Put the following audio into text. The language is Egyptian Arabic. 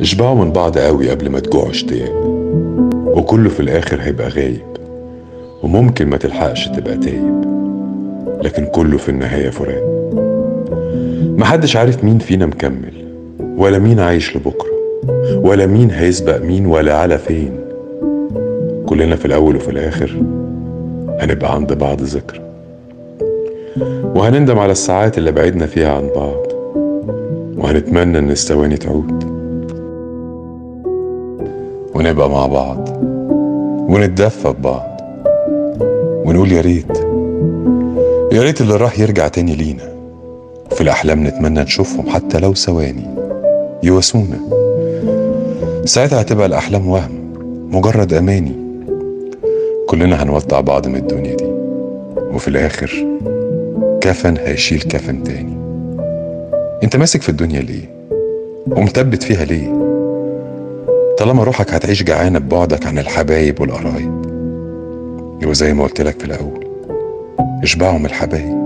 اشبعوا من بعض قوي قبل ما تجوعوا اشتياق وكله في الآخر هيبقى غايب وممكن ما تلحقش تبقى تايب لكن كله في النهاية فراق محدش عارف مين فينا مكمل ولا مين عايش لبكرة ولا مين هيسبق مين ولا على فين كلنا في الأول وفي الآخر هنبقى عند بعض ذكرى وهنندم على الساعات اللي بعدنا فيها عن بعض وهنتمنى إن الثواني تعود ونبقى مع بعض ونتدفى ببعض ونقول يا ريت يا ريت اللي راح يرجع تاني لينا وفي الأحلام نتمنى نشوفهم حتى لو ثواني يواسونا ساعتها هتبقى الأحلام وهم مجرد أماني كلنا هنودع بعض من الدنيا دي وفي الآخر كفن هيشيل كفن تاني انت ماسك في الدنيا ليه ومثبت فيها ليه طالما روحك هتعيش جعانة ببعدك عن الحبايب والقرايب يبقى زي ما قلت لك في الأول اشبعوا من الحبايب